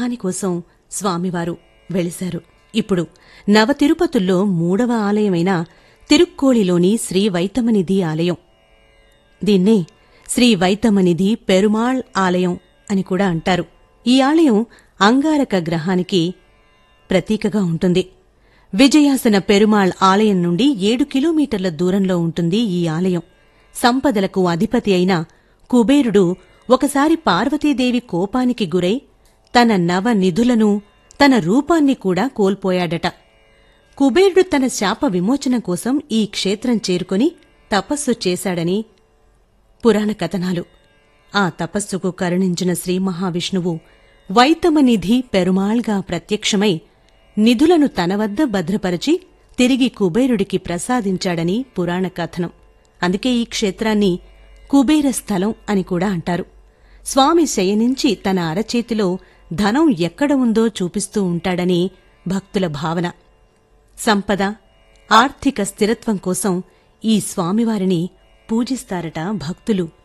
గ్రహాని కోసం స్వామివారు వెలిశారు ఇప్పుడు నవ తిరుపతుల్లో మూడవ ఆలయమైన తిరుక్కోళిలోని శ్రీ వైతమనిధి ఆలయం దీన్నే శ్రీ వైతమనిధి పెరుమాళ్ ఆలయం అని కూడా అంటారు ఈ ఆలయం అంగారక గ్రహానికి ప్రతీకగా ఉంటుంది విజయాసన పెరుమాళ్ ఆలయం నుండి ఏడు కిలోమీటర్ల దూరంలో ఉంటుంది ఈ ఆలయం సంపదలకు అధిపతి అయిన కుబేరుడు ఒకసారి పార్వతీదేవి కోపానికి గురై తన నవ నిధులను తన రూపాన్ని కూడా కోల్పోయాడట కుబేరుడు తన శాప విమోచన కోసం ఈ క్షేత్రం చేరుకొని తపస్సు చేశాడని పురాణ కథనాలు ఆ తపస్సుకు కరుణించిన శ్రీ మహావిష్ణువు వైతమనిధి పెరుమాళ్గా ప్రత్యక్షమై నిధులను తన వద్ద భద్రపరచి తిరిగి కుబేరుడికి ప్రసాదించాడని పురాణ కథనం అందుకే ఈ క్షేత్రాన్ని కుబేర స్థలం అని కూడా అంటారు స్వామి శయనించి తన అరచేతిలో ధనం ఎక్కడ ఉందో చూపిస్తూ ఉంటాడని భక్తుల భావన సంపద ఆర్థిక స్థిరత్వం కోసం ఈ స్వామివారిని పూజిస్తారట భక్తులు